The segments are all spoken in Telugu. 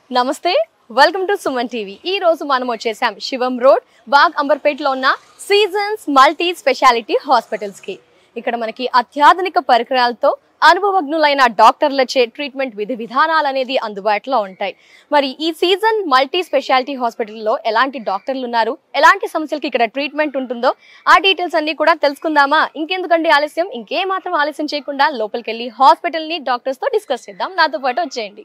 నమస్తే వెల్కమ్ టు సుమన్ టీవీ ఈ రోజు మనం వచ్చేసాం శివం రోడ్ బాగ్ అంబర్పేటలో ఉన్న సీజన్స్ మల్టీ స్పెషాలిటీ హాస్పిటల్స్ కి ఇక్కడ మనకి అత్యాధునిక పరికరాలతో అనుభవజ్ఞులైన డాక్టర్లచే ట్రీట్మెంట్ విధి విధానాలు అనేది అందుబాటులో ఉంటాయి మరి ఈ సీజన్ మల్టీ స్పెషాలిటీ హాస్పిటల్లో ఎలాంటి డాక్టర్లు ఉన్నారు ఎలాంటి సమస్యలకి ఇక్కడ ట్రీట్మెంట్ ఉంటుందో ఆ డీటెయిల్స్ అన్ని కూడా తెలుసుకుందామా ఇంకెందుకండి ఆలస్యం ఇంకే మాత్రం ఆలస్యం చేయకుండా లోపలికి వెళ్ళి హాస్పిటల్ ని డాక్టర్స్ తో డిస్కస్ చేద్దాం నాతో పాటు వచ్చేయండి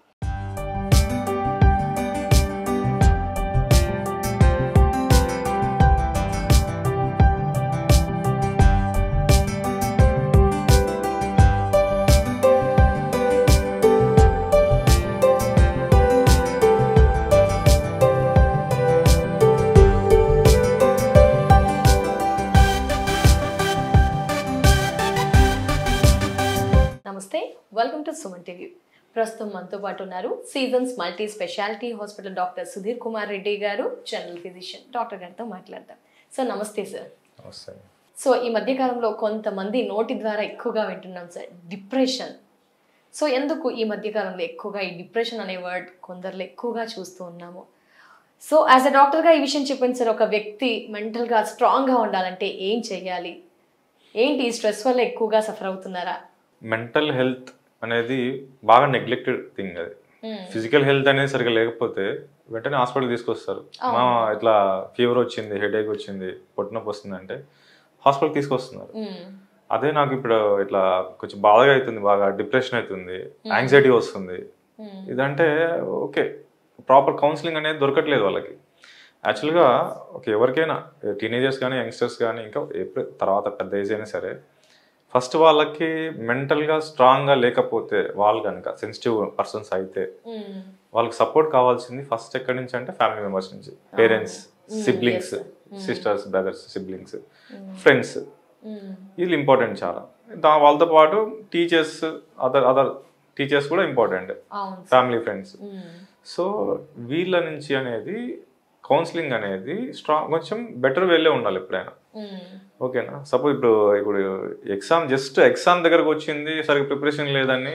నమస్తే వెల్కమ్ టు సుమన్ టీవీ ప్రస్తుతం మనతో పాటు ఉన్నారు Seasons multi specialty hospital doctor Sudheer Kumar Reddy గారు జనరల్ ఫిజిషియన్ డాక్టర్ గారితో మాట్లాడదాం సార్ నమస్తే సార్ నమస్తే సో ఈ మధ్యకాలంలో కొంతమంది నోటి ద్వారా ఎక్కువగా వింటున్నాం సార్ డిప్రెషన్ సో ఎందుకు ఈ మధ్యకాలంలో ఎక్కువగా ఈ డిప్రెషన్ అనే వర్డ్ కొందరిలో ఎక్కువగా చూస్తూ ఉన్నాము సో యాజ్ అ డాక్టర్గా ఈ విషయం చెప్పండి సార్ ఒక వ్యక్తి మెంటల్గా స్ట్రాంగ్గా ఉండాలంటే ఏం చేయాలి ఏంటి ఈ స్ట్రెస్ వల్ల ఎక్కువగా సఫర్ అవుతున్నారా మెంటల్ హెల్త్ అనేది బాగా నెగ్లెక్టెడ్ థింగ్ అది ఫిజికల్ హెల్త్ అనేది సరిగ్గా లేకపోతే వెంటనే హాస్పిటల్ తీసుకొస్తారు మా ఇట్లా ఫీవర్ వచ్చింది హెడేక్ వచ్చింది పొట్టునొప్పి వస్తుంది అంటే హాస్పిటల్ తీసుకొస్తున్నారు మ్మ్. అదే నాకు ఇప్పుడు ఇట్లా కొంచెం బాధగా అవుతుంది బాగా డిప్రెషన్ అవుతుంది యాంగ్జైటీ వస్తుంది మ్మ్. ఇదంటే ఓకే ప్రాపర్ కౌన్సిలింగ్ అనేది దొరకట్లేదు వాళ్ళకి యాక్చువల్గా ఒక ఎవరికైనా టీనేజర్స్ కానీ యంగ్స్టర్స్ కానీ ఇంకా ఎప్పుడు తర్వాత పెద్ద ఏజ్ అయినా సరే ఫస్ట్ వాళ్ళకి మెంటల్గా స్ట్రాంగ్గా లేకపోతే వాళ్ళు కనుక సెన్సిటివ్ పర్సన్స్ అయితే మ్మ్. వాళ్ళకి సపోర్ట్ కావాల్సింది ఫస్ట్ ఎక్కడి నుంచి అంటే ఫ్యామిలీ మెంబర్స్ నుంచి parents siblings sisters brothers siblings friends hmm. వీళ్ళు ఇంపార్టెంట్ చాలా దా వాళ్ళతో పాటు టీచర్స్ అదర్ అదర్ టీచర్స్ కూడా ఇంపార్టెంట్ అవును sir. Family friends hmm. So వీళ్ళ నుంచి అనేది కౌన్సిలింగ్ అనేది స్ట్రాంగ్ కొంచెం బెటర్ వేలే ఉండాలి ఎప్పుడైనా మ్మ్. ఓకేనా సపోజ్ ఇప్పుడు ఇప్పుడు ఎగ్జామ్ జస్ట్ ఎగ్జామ్ దగ్గరకు వచ్చింది సరిగ్గా ప్రిపరేషన్ లేదని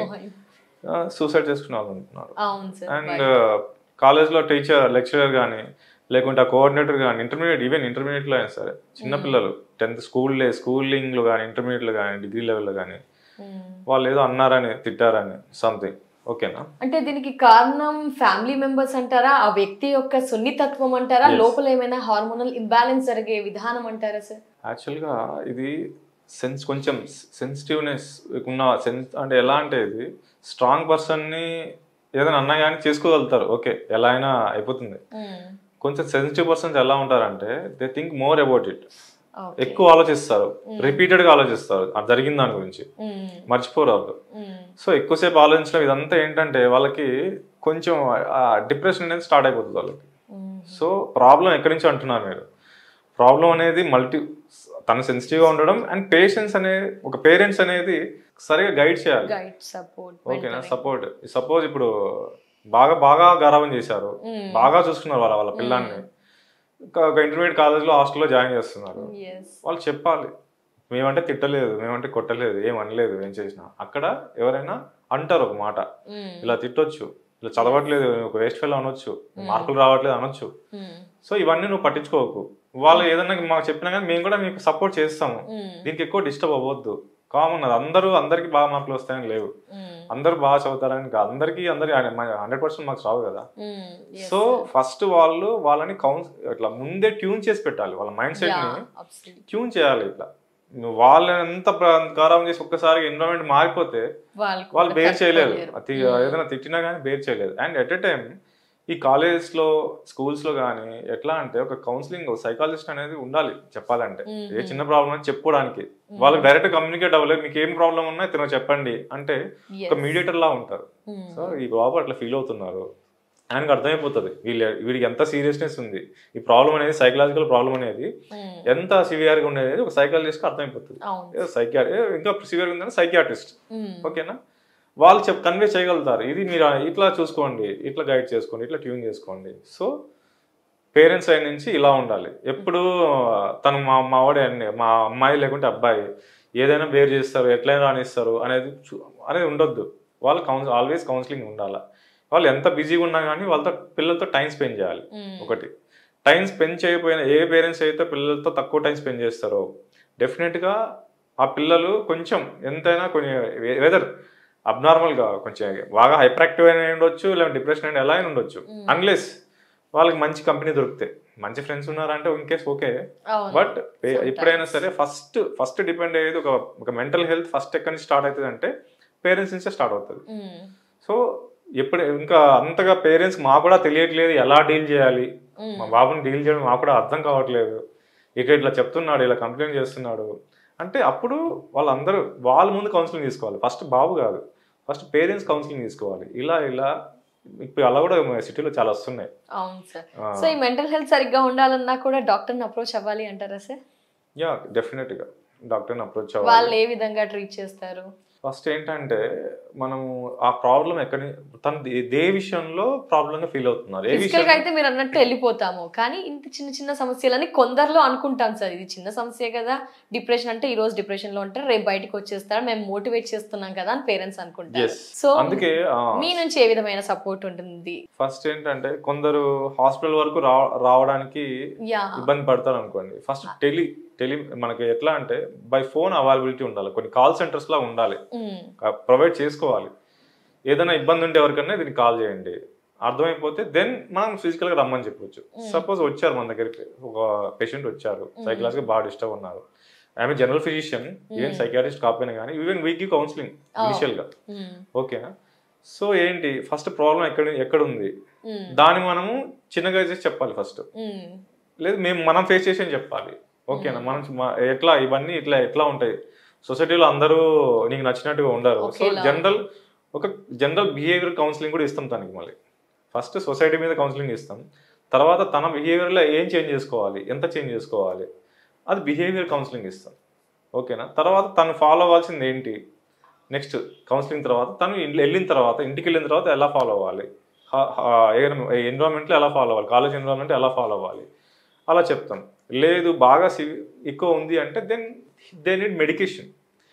సూసైడ్ చేసుకునే వాళ్ళు ఉంటున్నారు అవును సార్ అండ్ కాలేజ్లో టీచర్ లెక్చరర్ కానీ లేకుంటే ఆ కోఆర్డినేటర్ కానీ ఇంటర్మీడియట్ ఈవెన్ ఇంటర్మీడియట్లో అయినా సరే చిన్నపిల్లలు టెన్త్ స్కూల్ స్కూలింగ్లో కానీ ఇంటర్మీడియట్లో కానీ డిగ్రీ లెవెల్లో కానీ మ్మ్. వాళ్ళు ఏదో అన్నారని తిట్టారని సంథింగ్ ఓకేనా అంటే దీనికి కారణం ఫ్యామిలీ మెంబర్స్ అంటారా ఆ వ్యక్తి యొక్క సున్నితత్వం అంటారా లోపల ఏమైనా హార్మోనల్ ఇంబ్యాలెన్స్ జరిగే విధానం అంటారా సార్ యాక్చువల్గా ఇది సెన్స్ కొంచెం సెన్సిటివ్నెస్ ఉన్న సెన్స్ అంటే ఎలా అంటే ఇది స్ట్రాంగ్ పర్సన్ని ఏదైనా అన్నా కానీ చేసుకోగలుగుతారు ఓకే ఎలా అయినా అయిపోతుంది కొంచెం సెన్సిటివ్ పర్సన్స్ ఎలా ఉంటారంటే they think more about it okay ఎక్కువ ఆలోచిస్తారు రిపీటెడ్గా ఆలోచిస్తారు అది జరిగిన దాని గురించి మర్చిపోరు వాళ్ళు సో ఎక్కువసేపు ఆలోచించడం ఇదంతా ఏంటంటే వాళ్ళకి కొంచెం డిప్రెషన్ అనేది స్టార్ట్ అయిపోతుంది వాళ్ళకి సో ప్రాబ్లం ఎక్కడి నుంచి అంటున్నారు మీరు ప్రాబ్లం అనేది మల్టీ తను సెన్సిటివ్గా ఉండడం అండ్ పేషెన్స్ అనే ఒక పేరెంట్స్ అనేది సరిగా గైడ్ చేయాలి గైడ్ సపోర్ట్ ఓకేనా సపోర్ట్ సపోజ్ ఇప్పుడు బాగా బాగా గారాబం చేశారు బాగా చూసుకున్నారు వాళ్ళ వాళ్ళ పిల్లాన్ని ఒక ఇంటర్మీడియట్ కాలేజ్లో హాస్టల్లో జాయిన్ చేస్తున్నారు ఎస్ వాళ్ళు చెప్పాలి మేమంటే తిట్టలేదు మేమంటే కొట్టలేదు ఏం అనలేదు ఏం చేసినా అక్కడ ఎవరైనా అంటారు ఒక మాట ఇలా తిట్టొచ్చు ఇలా చదవట్లేదు ఒక వేస్ట్ ఫెల్ అనొచ్చు మార్కులు రావట్లేదు అనొచ్చు సో ఇవన్నీ నువ్వు పట్టించుకోకు వాళ్ళు ఏదన్నా మాకు చెప్పినా కానీ మేము కూడా మీకు సపోర్ట్ చేస్తాము దీనికి ఎక్కువ డిస్టర్బ్ అవ్వద్దు కామన్ అది అందరూ అందరికి బాగా మార్కులు వస్తాయని లేవు అందరూ బాగా చదువుతారని కాదు అందరికీ అందరికి హండ్రెడ్ పర్సెంట్ మార్క్స్ రావు కదా సో ఫస్ట్ వాళ్ళు వాళ్ళని కౌన్స్ ఇట్లా ముందే ట్యూన్ చేసి పెట్టాలి వాళ్ళ మైండ్ సెట్ ని ట్యూన్ చేయాలి ఇట్లా నువ్వు వాళ్ళని ఎంత గారాబం చేసి ఒక్కసారి ఎన్విరాన్మెంట్ మారిపోతే వాళ్ళు బేర్ చేయలేరు అతి ఏదైనా తిట్టినా కానీ బేర్ చేయలేదు అండ్ ఎట్ ఎ టైం ఈ కాలేజెస్లో స్కూల్స్లో కానీ ఎట్లా అంటే ఒక కౌన్సిలింగ్ సైకాలజిస్ట్ అనేది ఉండాలి చెప్పాలంటే ఏ చిన్న ప్రాబ్లం అని చెప్పుకోవడానికి వాళ్ళకి డైరెక్ట్ కమ్యూనికేట్ అవ్వలేదు మీకు ఏం ప్రాబ్లం ఉన్నా ఇతను చెప్పండి అంటే ఒక మీడియేటర్ లా ఉంటారు సో ఈ బాబు అట్లా ఫీల్ అవుతున్నారు ఆయనకు అర్థమైపోతుంది వీళ్ళ వీడికి ఎంత సీరియస్నెస్ ఉంది ఈ ప్రాబ్లం అనేది సైకలాజికల్ ప్రాబ్లం అనేది ఎంత సివియర్గా ఉండేది ఒక సైకాలజిస్ట్ అర్థమైపోతుంది అవును సైకియా ఇంకా సివియర్గా ఉందని సైకియాట్రిస్ట్ ఓకేనా వాళ్ళు చెప్ కన్వే చేయగలుగుతారు ఇది మీరు ఇట్లా చూసుకోండి ఇట్లా గైడ్ చేసుకోండి ఇట్లా ట్యూన్ చేసుకోండి సో పేరెంట్స్ సైడ్ నుంచి ఇలా ఉండాలి ఎప్పుడు తను మా మా వాడే అండి మా అమ్మాయి లేకుంటే అబ్బాయి ఏదైనా బేర్ చేస్తారు ఎట్లయినా రానిస్తారు అనేది చూ- అనేది ఉండొద్దు వాళ్ళు కౌన్స్ ఆల్వేస్ కౌన్సిలింగ్ ఉండాలి వాళ్ళు ఎంత బిజీగా ఉన్నా కానీ వాళ్ళతో పిల్లలతో టైం స్పెండ్ చేయాలి మ్మ్. ఒకటి టైం స్పెండ్ చేయకపోయినా ఏ పేరెంట్స్ అయితే పిల్లలతో తక్కువ టైం స్పెండ్ చేస్తారో డెఫినెట్గా ఆ పిల్లలు కొంచెం ఎంతైనా కొంచెం వెదర్ అబ్నార్మల్గా కొంచెం బాగా హైపర్ యాక్టివ్ అయినా ఉండొచ్చు లేదా డిప్రెషన్ అయినా ఎలా అయినా ఉండొచ్చు Mm. అన్లెస్ వాళ్ళకి మంచి కంపెనీ దొరుకుతాయి మంచి ఫ్రెండ్స్ ఉన్నారంటే ఇన్ కేస్ ఓకే అవును. But Sometimes. ఎప్పుడైనా సరే ఫస్ట్ ఫస్ట్ డిపెండ్ అయ్యేది ఒక ఒక మెంటల్ హెల్త్ ఫస్ట్ ఎక్కడి నుంచి స్టార్ట్ అవుతుంది అంటే పేరెంట్స్ నుంచే స్టార్ట్ అవుతుంది మ్మ్. సో ఎప్పుడు ఇంకా అంతగా పేరెంట్స్ మాకు కూడా తెలియట్లేదు ఎలా డీల్ చేయాలి మ్మ్. మా బాబుని డీల్ చేయడం మాకు కూడా అర్థం కావట్లేదు ఇక ఇట్లా చెప్తున్నాడు ఇలా కంప్లైంట్ చేస్తున్నాడు అంటే అప్పుడు వాళ్ళందరూ వాళ్ళ ముందు కౌన్సిలింగ్ తీసుకోవాలి ఫస్ట్ బాబు కాదు ఫస్ట్ పేరెంట్స్ కౌన్సిలింగ్ తీసుకోవాలి ఇలా ఇలా ఇప్పుడు అలా కూడా సిటీలో చాలా వస్తున్నాయి అవును సార్ ఆ. సో ఈ మెంటల్ హెల్త్ సరిగ్గా ఉండాలన్నా కూడా డాక్టర్ని అప్రోచ్ అవ్వాలి అంటారా సార్ యా డెఫినెట్గా డాక్టర్ని అప్రోచ్ వాళ్ళు అవ్వాలి ఏ విధంగా ట్రీట్ చేస్తారు ఫస్ట్ ఏంటంటే మనము ఆ ప్రాబ్లం ఎక్కడి తను దే- దే విషయంలో ప్రాబ్లంగా ఫీల్ అవుతున్నారు ఏ ఫిజికల్ గా విషయం అయితే మీరు అన్నట్టు వెళ్ళిపోతాము కానీ ఇంత చిన్న చిన్న సమస్యలని కొందరిలో అనుకుంటాం సార్ ఇది చిన్న సమస్య కదా డిప్రెషన్ అంటే ఈ రోజు డిప్రెషన్ లో ఉంటారు రేపు బయటకు వచ్చేస్తారు మేము మోటివేట్ చేస్తున్నాం కదా అని పేరెంట్స్ అనుకుంటారు ఎస్ సో అందుకే మీ నుంచి ఏ విధమైన సపోర్ట్ ఉంటుంది ఫస్ట్ ఏంటంటే కొందరు హాస్పిటల్ వరకు రా రావడానికి యా ఇబ్బంది పడతారు అనుకోండి ఫస్ట్ టెలి టెలి మనకి ఎట్లా అంటే బై ఫోన్ అవైలబిలిటీ ఉండాలి కొన్ని కాల్ సెంటర్స్ లా ఉండాలి ప్రొవైడ్ చేసుకోవాలి ఏదైనా ఇబ్బంది ఉంటే ఎవరికన్నా దీనికి కాల్ చేయండి అర్థమైపోతే దెన్ మనం ఫిజికల్ గా రమ్మని చెప్పొచ్చు సపోజ్ వచ్చారు మన దగ్గరికి ఒక పేషెంట్ వచ్చారు సైకలాజికల్ బాగా డిస్టర్బ్ ఉన్నారు ఆమె జనరల్ ఫిజిషియన్ ఈవెన్ సైకాట్రిస్ట్ కాకపోయినా కానీ ఈవెన్ వీక్ కౌన్సిలింగ్ ఇనిషియల్ గా ఓకేనా సో ఏంటి ఫస్ట్ ప్రాబ్లం ఎక్కడ ఎక్కడ ఉంది దాన్ని మనము చిన్నగా చేసి చెప్పాలి ఫస్ట్ లేదు మేము మనం ఫేస్ చేసి చెప్పాలి ఓకేనా మనం మ- ఎట్లా ఇవన్నీ ఇట్లా ఎట్లా ఉంటాయి సొసైటీలో అందరూ నీకు నచ్చినట్టుగా ఉండరు సో ఒకేలా. జనరల్ ఒక జనరల్ బిహేవియర్ కౌన్సిలింగ్ కూడా ఇస్తాం తనకి మళ్ళీ ఫస్ట్ సొసైటీ మీద కౌన్సిలింగ్ ఇస్తాం తర్వాత తన బిహేవియర్లో ఏం చేంజ్ చేసుకోవాలి ఎంత చేంజ్ చేసుకోవాలి అది బిహేవియర్ కౌన్సిలింగ్ ఇస్తాం ఓకేనా తర్వాత తను ఫాలో అవ్వాల్సింది ఏంటి నెక్స్ట్ కౌన్సిలింగ్ తర్వాత తను ఇంట్లో వెళ్ళిన తర్వాత ఇంటికి వెళ్ళిన తర్వాత ఎలా ఫాలో అవ్వాలి ఎన్విరాన్మెంట్లో ఎలా ఫాలో అవ్వాలి కాలేజ్ ఎన్విరాన్మెంట్ ఎలా ఫాలో అవ్వాలి అలా చెప్తాం లేదు బాగా సివి ఎక్కువ ఉంది అంటే దెన్ దే నీడ్ మెడికేషన్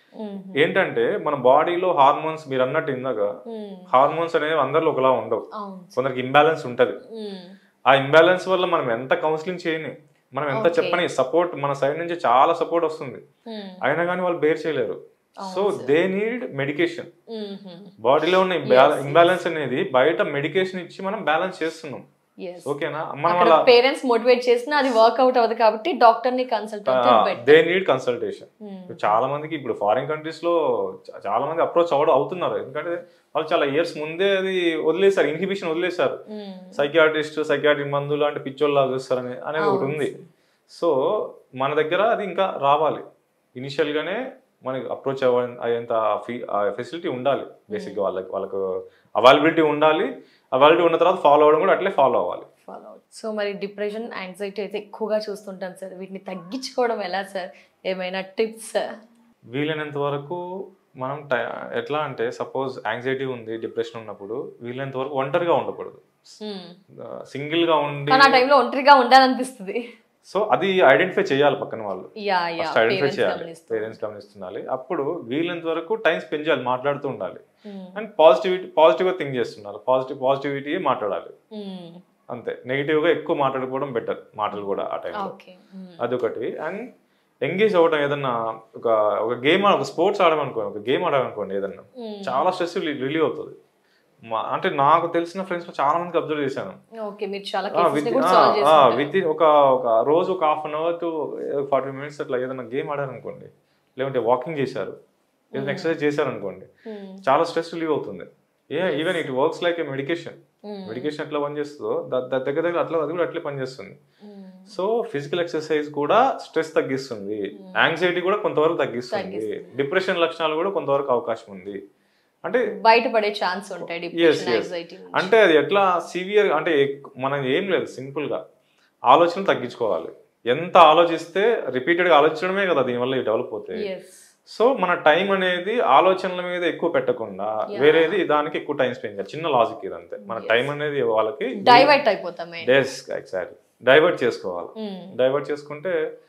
ఏంటంటే మన బాడీలో హార్మోన్స్ మీరు అన్నట్టు ఇందాక హార్మోన్స్ అనేవి అందరిలో ఒకలా ఉండవు అవును కొందరికి ఇంబ్యాలెన్స్ ఉంటుంది ఉమ్, ఆ ఇంబ్యాలెన్స్ వల్ల మనం ఎంత కౌన్సిలింగ్ చేయని మనం ఎంత Okay. చెప్పని సపోర్ట్ మన సైడ్ నుంచి చాలా సపోర్ట్ వస్తుంది ఉమ్, అయినా కానీ వాళ్ళు బేర్ చేయలేరు so they need medication um, um. బాడీలో ఉన్న Yes, ఇంబ్యాలెన్స్ అనేది బయట మెడికేషన్ ఇచ్చి మనం బ్యాలెన్స్ చేస్తున్నాం Yes. ఓకేనా మనం అక్కడ అలా పేరెంట్స్ మోటివేట్ చేసినా అది వర్క్అవుట్ అవ్వదు కాబట్టి డాక్టర్ ని కన్సల్ట్ దే నీడ్ కన్సల్టేషన్ చాలా మందికి ఇప్పుడు ఫారిన్ కంట్రీస్ లో చా- చాలా మంది అప్రోచ్ అవ్వడం అవుతున్నారు ఎందుకంటే వాళ్ళు చాలా ఇయర్స్ ముందే అది వదిలేశారు ఇన్హిబిషన్ వదిలేశారు సైకియాట్రిస్ట్ సైకియాట్రిక్ మందులు అంటే పిచ్చోళ్ళ చూస్తారని అనేది ఒకటి ఉంది సో మన దగ్గర అది ఇంకా రావాలి ఇనిషియల్ గానే మనకి అప్రోచ్ అవ్వ అయ్యేంత ఫెసిలిటీ ఉండాలి బేసిక్గా వాళ్ళకి వాళ్ళకు అవైలబిలిటీ ఉండాలి అవైలబిలిటీ ఉన్న తర్వాత ఫాలో అవ్వడం కూడా అట్లే ఫాలో అవ్వాలి ఫాలో సో మరి డిప్రెషన్ యాంగ్జైటీ అయితే ఎక్కువగా చూస్తుంటాం సార్ వీటిని తగ్గించుకోవడం ఎలా సార్ ఏమైనా టిప్స్ వీలైనంత వరకు మనం టై- ఎట్లా అంటే సపోజ్ యాంగ్జైటీ ఉంది డిప్రెషన్ ఉన్నప్పుడు వీలైనంత వరకు ఒంటరిగా ఉండకూడదు సింగిల్ గా ఉండి కానీ ఆ టైంలో ఒంటరిగా ఉండాలనిపిస్తుంది సో అది ఐడెంటిఫై చేయాలి పక్కన వాళ్ళు yeah yeah first identify parents చేయాలి గమనిస్తారు పేరెంట్స్ గమనిస్తుండాలి అప్పుడు వీలైనంత వరకు టైం స్పెండ్ చేయాలి మాట్లాడుతూ ఉండాలి ఉమ్, అండ్ పాజిటివిటీ పాజిటివ్ గా థింక్ చేస్తున్నారు పాజిటివ్ పాజిటివిటీ మాట్లాడాలి ఉమ్, అంతే నెగిటివ్ గా ఎక్కువ మాట్లాడుకోవడం బెటర్ మాటలు కూడా ఆ టైంలో ఓకే ఉమ్, అదొకటి అండ్ ఎంగేజ్ అవ్వడం ఏదన్నా ఒక ఒక గేమ్ ఒక స్పోర్ట్స్ ఆడమనుకోండి ఒక గేమ్ ఆడామనుకోండి ఏదన్నా ఉమ్, చాలా స్ట్రెస్ రిలీవ్ అవుతుంది మా అంటే నాకు తెలిసిన ఫ్రెండ్స్ చాలా మందికి అబ్జర్వ్ చేశాను ఓకే మీరు చాలా కేసెస్ విత్ ని కూడా సాల్వ్ చేస్తారు విత్ ఒక ఒక రోజు ఒక half an hour to forty minutes అట్లా ఏదైనా గేమ్ ఆడారు అనుకోండి లేదంటే వాకింగ్ చేశారు ఏదైనా ఎక్సర్సైజ్ చేశారు అనుకోండి చాలా స్ట్రెస్ రిలీవ్ అవుతుంది a even it works like a medication medication ఎట్లా పనిచేస్తుందో దా- దా- దగ్గర దగ్గర అట్లా అది కూడా అట్లే పనిచేస్తుంది సో ఫిజికల్ ఎక్సర్సైజ్ కూడా స్ట్రెస్ తగ్గిస్తుంది యాంగ్జైటీ కూడా కొంతవరకు తగ్గిస్తుంది డిప్రెషన్ లక్షణాలు కూడా కొంతవరకు అవకాశం ఉంది అంటే బయటపడే ఛాన్స్ ఉంటాయి Yes, డిప్రెషన్ yes. యాంగ్జైటీ అంటే అది ఎట్లా సివియర్ అంటే ఎక్- మనం ఏం లేదు సింపుల్ గా ఆలోచనలు తగ్గించుకోవాలి ఎంత ఆలోచిస్తే రిపీటెడ్ గా ఆలోచించడమే కదా దీనివల్ల డెవలప్ అవుతాయి ఎస్ సో మన టైం అనేది ఆలోచనల మీద ఎక్కువ పెట్టకుండా వేరేది దానికి ఎక్కువ టైం స్పెండ్ చేయాలి చిన్న లాజిక్ ఇదంతే మన టైం అనేది వాళ్ళకి డైవర్ట్ అయిపోతామే డెస్ ఎగ్జాక్ట్లీ డైవర్ట్ చేసుకోవాలి డైవర్ట్ చేసుకుంటే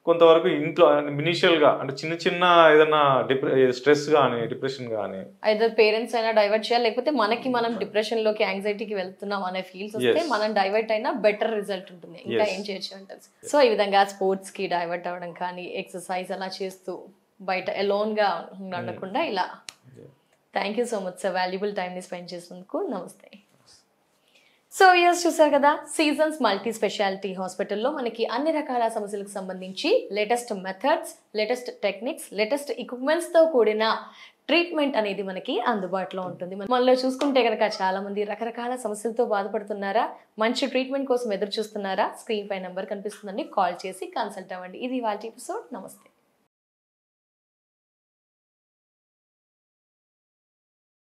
కొంతవరకు ఇంట్లో ఇనిషియల్ గా అంటే చిన్న చిన్న ఏదైనా డిప్రె స్ట్రెస్ కానీ డిప్రెషన్ కానీ ఐదర్ పేరెంట్స్ అయినా డైవర్ట్ చేయాలి లేకపోతే మనకి మనం డిప్రెషన్ లోకి యాంగ్జైటీకి వెళ్తున్నాం అనే ఫీల్స్ వస్తే Yes. మనం డైవర్ట్ అయినా బెటర్ రిజల్ట్ ఉంటుంది ఇంకా Yes. ఏం చేయొచ్చు అంటారు సో ఈ విధంగా స్పోర్ట్స్ కి డైవర్ట్ అవ్వడం కానీ ఎక్సర్సైజ్ అలా చేస్తూ బయట alone గా ఉండకుండా ఇలా thank you so much sir valuable టైంని స్పెండ్ చేసినందుకు నమస్తే సో ఇయర్స్ చూసారు కదా సీజన్స్ మల్టీ స్పెషాలిటీ హాస్పిటల్లో మనకి అన్ని రకాల సమస్యలకు సంబంధించి latest methods latest techniques latest ఎక్విప్మెంట్స్తో కూడిన ట్రీట్మెంట్ అనేది మనకి అందుబాటులో ఉంటుంది మనలో చూసుకుంటే కనుక చాలా మంది రకరకాల సమస్యలతో బాధపడుతున్నారా మంచి ట్రీట్మెంట్ కోసం ఎదురు చూస్తున్నారా స్క్రీన్ పై నెంబర్ కనిపిస్తుందండి కాల్ చేసి కన్సల్ట్ అవ్వండి ఇది వాళ్ళ ఎపిసోడ్ నమస్తే